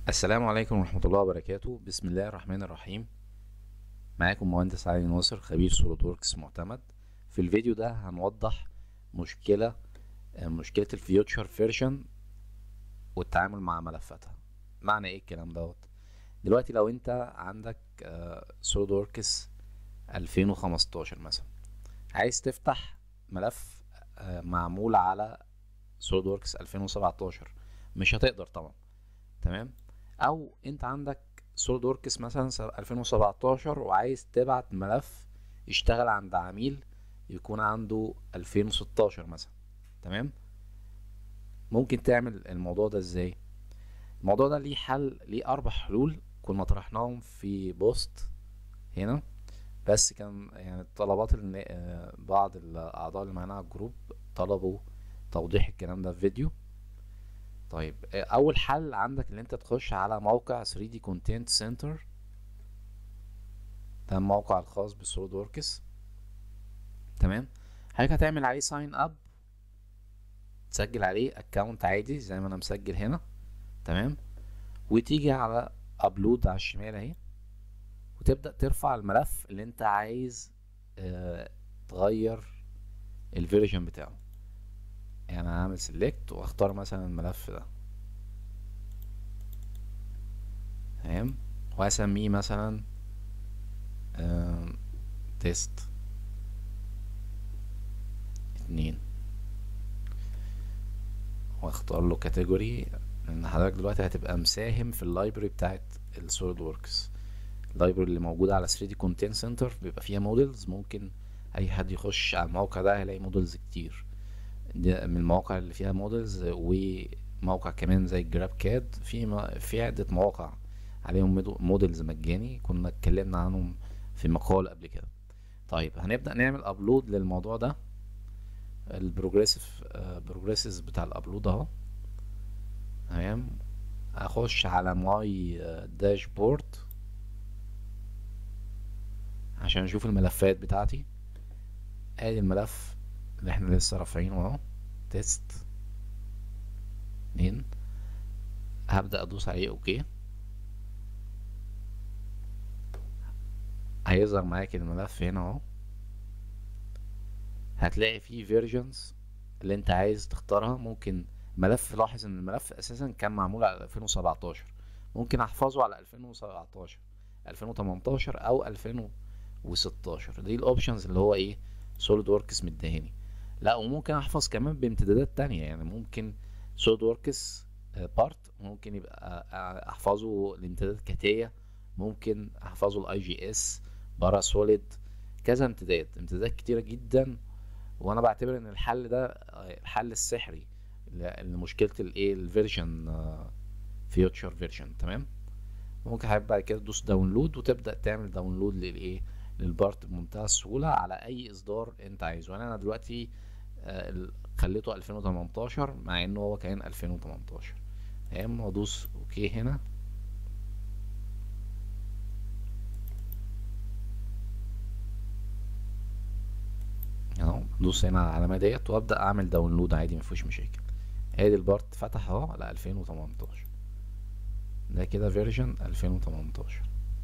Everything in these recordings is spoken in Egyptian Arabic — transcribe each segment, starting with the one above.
السلام عليكم ورحمة الله وبركاته بسم الله الرحمن الرحيم معاكم مهندس علي ناصر خبير سوليد وركس معتمد في الفيديو ده هنوضح مشكلة آه، مشكلة الفيوتشر فيرجن والتعامل مع ملفاتها معنى ايه الكلام دوت دلوقتي لو انت عندك سوليد وركس 2015 مثلا عايز تفتح ملف آه، معمول على سوليد وركس 2017 مش هتقدر طبعا تمام او انت عندك سوليد وركس مثلا س- 2017 وعايز تبعت ملف يشتغل عند عميل يكون عنده 2016 مثلا تمام ممكن تعمل الموضوع ده ازاي الموضوع ده ليه حل ليه اربع حلول كنا طرحناهم في بوست هنا بس كان يعني طلبات النا- آه، بعض الاعضاء اللي معانا على الجروب طلبوا توضيح الكلام ده في فيديو طيب آه، اول حل عندك ان انت تخش على موقع 3D Content Center ده الموقع الخاص بسوليد وركس تمام حضرتك هتعمل عليه ساين اب تسجل عليه اكونت عادي زي ما انا مسجل هنا تمام وتيجي على ابلود على الشمال اهي وتبدأ ترفع الملف اللي انت عايز اه تغير الفيرجن بتاعه يعني هعمل سيلكت واختار مثلا الملف ده تمام وهسميه مثلا تيست اتنين واختار له كاتيجوري لان حضرتك دلوقتي هتبقى مساهم في اللايبرري بتاعت السوليد وركس اللايبرري اللي موجودة على 3D Content Center بيبقى فيها موديلز ممكن اي حد يخش على الموقع ده هيلاقي موديلز كتير ده من المواقع اللي فيها موديلز وموقع كمان زي جراب كاد في م- في عدة مواقع عليهم ميدو- موديلز مجاني كنا اتكلمنا عنهم في مقال قبل كده طيب هنبدأ نعمل ابلود للموضوع ده البروجريسيف بروجريسيف بتاع الابلود اهو تمام اخش على ماي داشبورد عشان اشوف الملفات بتاعتي ادي الملف اللي احنا لسه رافعينه اهو تيست اتنين هبدأ ادوس عليه اوكي هيظهر معاك الملف هنا اهو هتلاقي فيه فيرجنز اللي انت عايز تختارها ممكن ملف لاحظ ان الملف اساسا كان معمول على 2017 ممكن احفظه على 2017 2018 او 2016 دي الاوبشنز اللي هو ايه سوليد وركس مديهاني لا وممكن احفظ كمان بامتدادات تانية يعني ممكن سوليد وركس بارت ممكن يبقى آه، احفظه الامتداد كاتية ممكن احفظه الاي جي اس بارا سوليد كذا امتداد امتدادات كتيرة جدا وانا بعتبر ان الحل ده آه، الحل السحري ل- لمشكلة الايه الفيرجن فيوتشر فيرجن تمام ممكن حضرتك بعد كده تدوس داونلود وتبدأ تعمل داونلود للايه للبارت بمنتهى السهولة على اي اصدار انت عايزه يعني انا دلوقتي آه، ال- خليته 2018 مع انه هو كان 2018 تمام وادوس اوكي هنا اهو ادوس هنا على العلامة ديت وابدأ اعمل داونلود عادي مفيش مشاكل ادي البارت فتح اهو على 2018 ده كده فيرجن 2018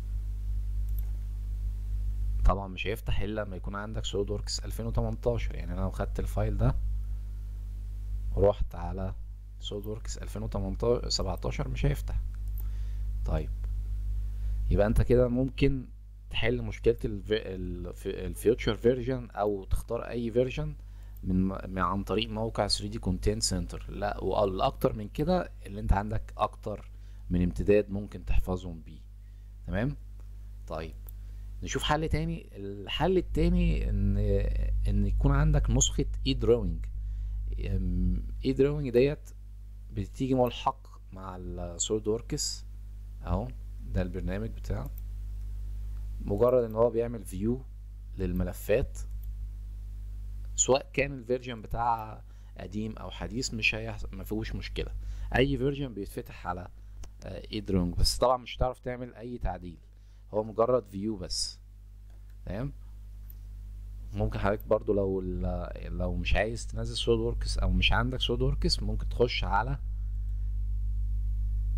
طبعا مش هيفتح الا لما يكون عندك سوليد وركس 2018 يعني انا لو خدت الفايل ده ورحت على سوليد وركس 2018 17 مش هيفتح طيب يبقى انت كده ممكن تحل مشكلة الفيوتشر فيرجن او تختار اي فيرجن من من عن طريق موقع 3D Content Center لا والاكتر من كده اللي انت عندك اكتر من امتداد ممكن تحفظهم بيه تمام طيب نشوف حل تاني الحل التاني ان ان يكون عندك نسخة اي دروينج اي دروينج ديت بتيجي ملحق مع السوليد وركس اهو ده البرنامج بتاعه مجرد ان هو بيعمل فيو للملفات سواء كان الفيرجن بتاع قديم او حديث مش هيحصل ما فيهوش مشكله اي فيرجن بيتفتح على اي دروينج بس طبعا مش هتعرف تعمل اي تعديل هو مجرد فيو بس تمام ممكن حضرتك برضو لو ال- لو مش عايز تنزل سوليد وركس او مش عندك سوليد وركس ممكن تخش على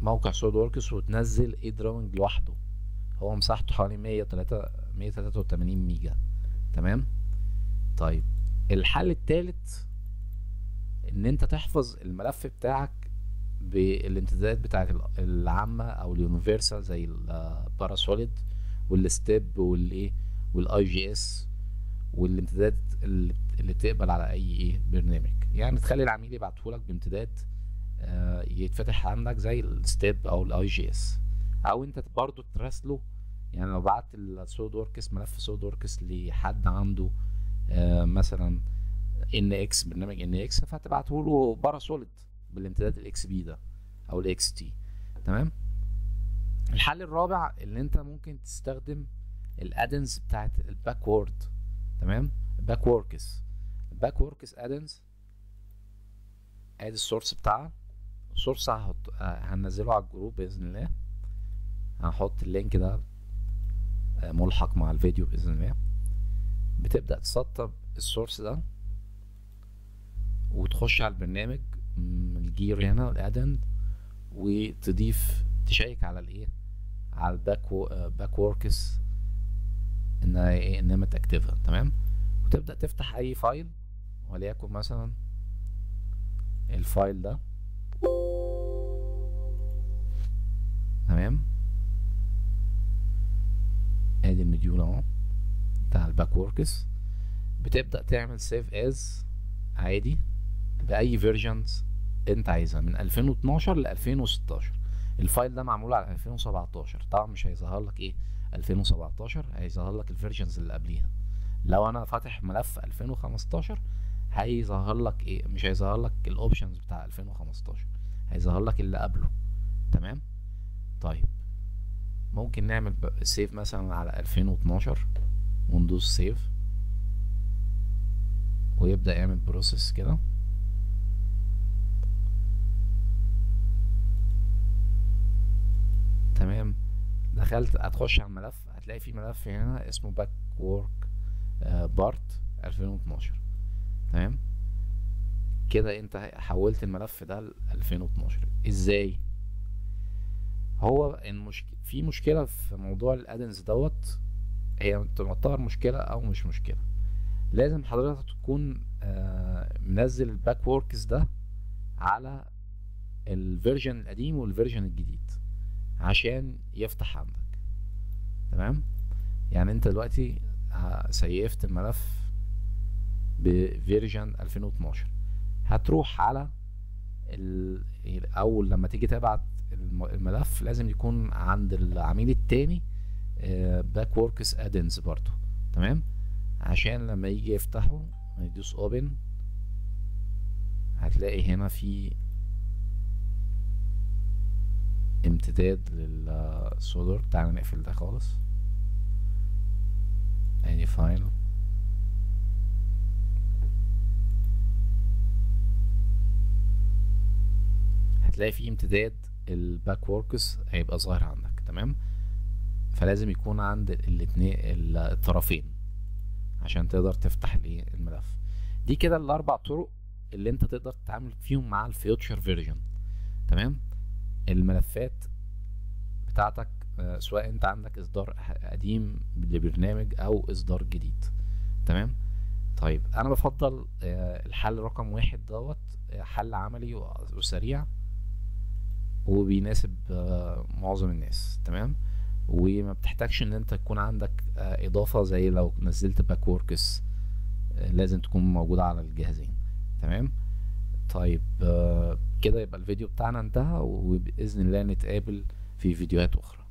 موقع سوليد وركس وتنزل اي دراونج لوحده هو مساحته حوالي 103 183 ميجا تمام طيب الحل التالت ان انت تحفظ الملف بتاعك بالامتدادات بتاعت العامة او اليونيفرسال زي الباراسوليد والستيب والايه والاي جي اس والامتدادات اللي اللي تقبل على اي ايه برنامج يعني تخلي العميل يبعتهولك بامتداد آه يتفتح عندك زي الستيب او الاي جي اس او انت برضو تراسله يعني لو بعت السود وركس ملف سود وركس لحد عنده آه مثلا ان اكس برنامج ان اكس فهتبعته له باراسوليد بالامتداد الاكس بي ده او الاكس تي تمام الحل الرابع اللي انت ممكن تستخدم الادنز بتاعت الباكورد تمام الباك وركس الباك وركس ادنز ادي السورس بتاعها السورس هحط هنزله على الجروب باذن الله هنحط اللينك ده ملحق مع الفيديو باذن الله بتبدا تسطب السورس ده وتخش على البرنامج الجير هنا الادن وتضيف تشيك على الايه على الباك باك وركس انها ايه انها متاكتفه تمام وتبدا تفتح اي فايل وليكن مثلا الفايل ده تمام ادي المديول اهو بتاع الباك وركس بتبدا تعمل سيف از عادي باي فيرجنز انت عايزها من 2012 ل 2016 الفايل ده معمول على 2017 طبعا مش هيظهر لك ايه 2017 هيظهر لك الفيرجنز اللي قبليها لو انا فاتح ملف 2015 هيظهر لك ايه مش هيظهر لك الاوبشنز بتاع 2015 هيظهر لك اللي قبله تمام طيب ممكن نعمل سيف مثلا على 2012 وندوس سيف ويبدأ يعمل بروسيس كده تمام دخلت هتخش على الملف هتلاقي في ملف هنا اسمه باك وورك بارت 2012 تمام كده انت حولت الملف ده ل 2012 ازاي هو المشك... في مشكله في موضوع الادنس دوت هي تعتبر مشكله او مش مشكله لازم حضرتك تكون آه منزل الباك ووركس ده على الفيرجن القديم والفيرجن الجديد عشان يفتح عندك تمام يعني انت دلوقتي سيفت الملف بفيرجن 2012 هتروح على ال... اول لما تيجي تبعت الملف لازم يكون عند العميل التاني باك وركس ادنز برضو تمام عشان لما يجي يفتحه يدوس اوبن هتلاقي هنا في امتداد للسولر تعالى نقفل ده خالص ادي فايل هتلاقي فيه امتداد الباك وركس هيبقى ظاهر عندك تمام فلازم يكون عند الاتنين الطرفين عشان تقدر تفتح الايه الملف دي كده الاربع طرق اللي انت تقدر تتعامل فيهم مع الفيوتشر فيرجن تمام الملفات بتاعتك سواء انت عندك اصدار قديم لبرنامج او اصدار جديد تمام طيب انا بفضل الحل رقم واحد دوت حل عملي وسريع وبيناسب معظم الناس تمام وما بتحتاجش ان انت تكون عندك اضافة زي لو نزلت باك وركس لازم تكون موجودة على الجهازين تمام طيب كده يبقى الفيديو بتاعنا انتهى وبإذن الله نتقابل في فيديوهات أخرى